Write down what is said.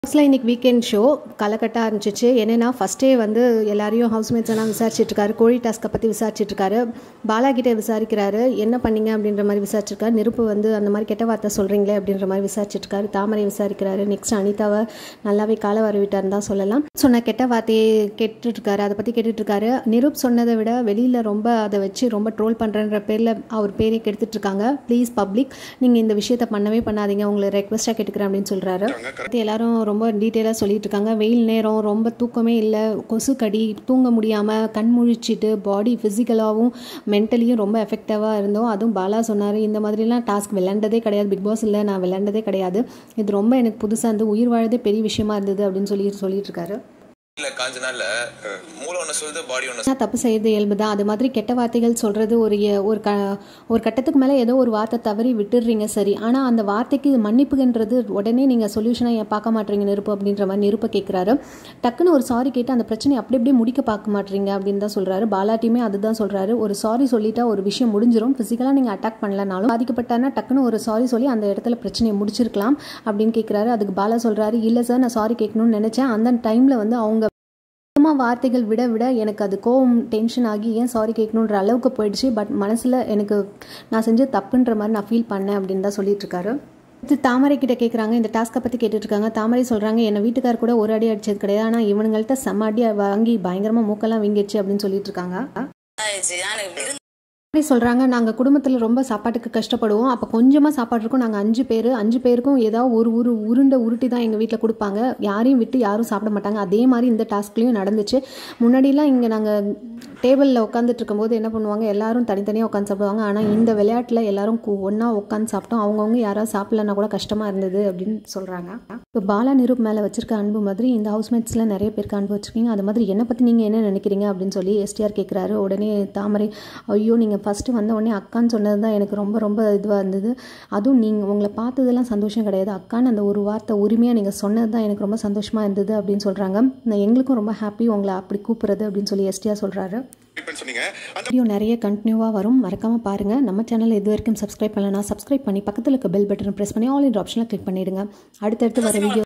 ஆக்சுவலாக இன்றைக்கி weekend show களைக்கட்டாக இருந்துச்சு என்னென்னா ஃபஸ்ட்டே வந்து எல்லாரையும் ஹவுஸ்மேட்ஸ் எல்லாம் விசாரிச்சிட்ருக்காரு கோழி டாஸ்க்கை பற்றி விசாரிச்சிட்ருக்காரு பாலா கிட்டே விசாரிக்கிறாரு என்ன பண்ணீங்க அப்படின்ற மாதிரி விசாரிச்சிருக்காரு நெருப்பு வந்து அந்த மாதிரி கெட்ட வார்த்தை சொல்கிறீங்களே அப்படின்ற மாதிரி விசாரிச்சிட்ருக்காரு தாமரை விசாரிக்கிறாரு நெக்ஸ்ட் அனிதாவை நல்லாவே கால வரவிட்டார்னு தான் சொல்லலாம் சொன்ன கெட்ட வார்த்தையை கேட்டுட்ருக்காரு அதை பற்றி கேட்டுட்ருக்காரு நிருப் சொன்னதை விட வெளியில் ரொம்ப அதை வச்சு ரொம்ப ட்ரோல் பண்ணுறன்ற பேரில் அவர் பேரே கெடுத்துட்ருக்காங்க ப்ளீஸ் பப்ளிக் நீங்கள் இந்த விஷயத்தை பண்ணவே பண்ணாதீங்க உங்களை ரெக்வஸ்ட்டாக கேட்டுக்கிறேன் அப்படின்னு சொல்கிறாரு எல்லாரும் ரொம்ப டீட்டெயிலாக சொல்லிட்டு இருக்காங்க வெயில் நேரம் ரொம்ப தூக்கமே இல்லை கொசு கடி தூங்க முடியாமல் கண் முழிச்சிட்டு பாடி ஃபிசிக்கலாகவும் மென்டலியும் ரொம்ப எஃபெக்டிவாக இருந்தோம் அதுவும் பாலா சொன்னார் இந்த மாதிரிலாம் டாஸ்க் விளையாண்டதே கிடையாது பிக் பாஸ் இல்லை நான் விளையாண்டதே கிடையாது இது ரொம்ப எனக்கு புதுசாக இருந்து உயிர் வாழதே பெரிய விஷயமா இருந்தது அப்படின்னு சொல்லி சொல்லிட்டு இருக்காரு இல்ல காஞ்ச நாள்ல மூளை ஒண்ணு சொல்லுது பாடி ஒண்ணு நான் தப்பு செய்யறது இயல்பு தான் அது மாதிரி கெட்ட வார்த்தைகள் சொல்கிறது ஒரு எ- ஒரு க ஒரு கட்டத்துக்கு மேலே ஏதோ ஒரு வார்த்தை தவறி விட்டுடுறீங்க சரி ஆனால் அந்த வார்த்தைக்கு மன்னிப்புன்றது உடனே நீங்கள் சொல்யூஷனை ஏன் பார்க்க மாட்டீங்க நெருப்பு அப்படின்ற மாதிரி நெருப்பை கேட்குறாரு டக்குன்னு ஒரு சாரி கேட்டு அந்த பிரச்சனையை அப்படி அப்படியே முடிக்க பார்க்க மாட்டீங்க அப்படின்னு தான் சொல்கிறாரு பாலாட்டியுமே அதுதான் சொல்கிறாரு ஒரு சாரி சொல்லிட்டா ஒரு விஷயம் முடிஞ்சிரும் ஃபிசிக்கலாக நீங்கள் அட்டாக் பண்ணலனாலும் பாதிக்கப்பட்டானா டக்குன்னு ஒரு சாரி சொல்லி அந்த இடத்துல பிரச்சனையை முடிச்சிருக்கலாம் அப்படின்னு கேட்குறாரு அதுக்கு பாலா சொல்கிறாரு இல்லை சார் நான் சாரி கேட்கணும்னு நினச்சேன் அந்த டைமில் வந்து அவங்க சுத்தமாக வார்த்தைகள் விட விட எனக்கு அது கோவம் டென்ஷன் ஆகி ஏன் சாரி கேட்கணுன்ற அளவுக்கு போயிடுச்சு பட் மனசில் எனக்கு நான் செஞ்ச தப்புன்ற மாதிரி நான் ஃபீல் பண்ணேன் அப்படின்னு தான் சொல்லிட்டு இருக்காரு இது தாமரை கிட்ட கேட்குறாங்க இந்த டாஸ்க்கை பற்றி கேட்டுட்டு இருக்காங்க தாமரை சொல்கிறாங்க என்னை வீட்டுக்கார் கூட ஒரு அடி அடிச்சது கிடையாது ஆனால் இவனுங்கள்ட்ட செம்ம அடி வாங்கி பயங்கரமாக மூக்கெல்லாம் வீங்கிடுச்சு அப்படின்னு சொல்லிட்டு இருக்காங்க ஆயிடுச்சு நான் இப்படி இருந்து அப்படி சொல்கிறாங்க நாங்கள் குடும்பத்தில் ரொம்ப சாப்பாட்டுக்கு கஷ்டப்படுவோம் அப்போ கொஞ்சமாக சாப்பாடு இருக்கும் நாங்கள் அஞ்சு பேர் அஞ்சு பேருக்கும் ஏதாவது ஒரு உரு உருண்டை உருட்டி தான் எங்கள் வீட்டில் கொடுப்பாங்க யாரையும் விட்டு யாரும் சாப்பிட மாட்டாங்க அதே மாதிரி இந்த டாஸ்க்லேயும் நடந்துச்சு முன்னாடிலாம் இங்கே நாங்கள் டேபிளில் உட்காந்துட்டு இருக்கும்போது என்ன பண்ணுவாங்க எல்லாரும் தனித்தனியாக உட்காந்து சாப்பிடுவாங்க ஆனால் இந்த விளையாட்டில் எல்லாரும் ஒன்றா உட்காந்து சாப்பிட்டோம் அவங்கவுங்க யாராவது சாப்பிடலன்னா கூட கஷ்டமாக இருந்தது அப்படின்னு சொல்கிறாங்க இப்போ பாலா நிரூப் மேலே வச்சிருக்க அன்பு மாதிரி இந்த ஹவுஸ்மேட்ஸில் நிறைய பேருக்கு அன்பு வச்சிருக்கீங்க அது மாதிரி என்னை பற்றி நீங்கள் என்ன நினைக்கிறீங்க அப்படின்னு சொல்லி எஸ்டிஆர் கேட்குறாரு உடனே தாமரை ஐயோ நீங்கள் ஃபஸ்ட்டு வந்த உடனே அக்கான்னு சொன்னது தான் எனக்கு ரொம்ப ரொம்ப இதுவாக இருந்தது அதுவும் நீங்கள் உங்களை பார்த்ததெல்லாம் சந்தோஷம் கிடையாது அக்கான்னு அந்த ஒரு வார்த்தை உரிமையாக நீங்கள் சொன்னது தான் எனக்கு ரொம்ப சந்தோஷமாக இருந்தது அப்படின்னு சொல்கிறாங்க நான் எங்களுக்கும் ரொம்ப ஹாப்பி உங்களை அப்படி கூப்பிட்றது அப்படின்னு சொல்லி எஸ்டிஆர் சொல்கிறாரு ட்ரீட்மெண்ட் சொன்னீங்க அந்த வீடியோ நிறைய கண்டினியூவாக வரும் மறக்காமல் பாருங்கள் நம்ம சேனல் இது வரைக்கும் சப்ஸ்கிரைப் பண்ணலனா சப்ஸ்கிரைப் பண்ணி பக்கத்தில் இருக்க பெல் பட்டனை ப்ரெஸ் பண்ணி ஆல் இன் ஆப்ஷனில் கிளிக் பண்ணிடுங்க அடுத்தடுத்து வர வீடியோ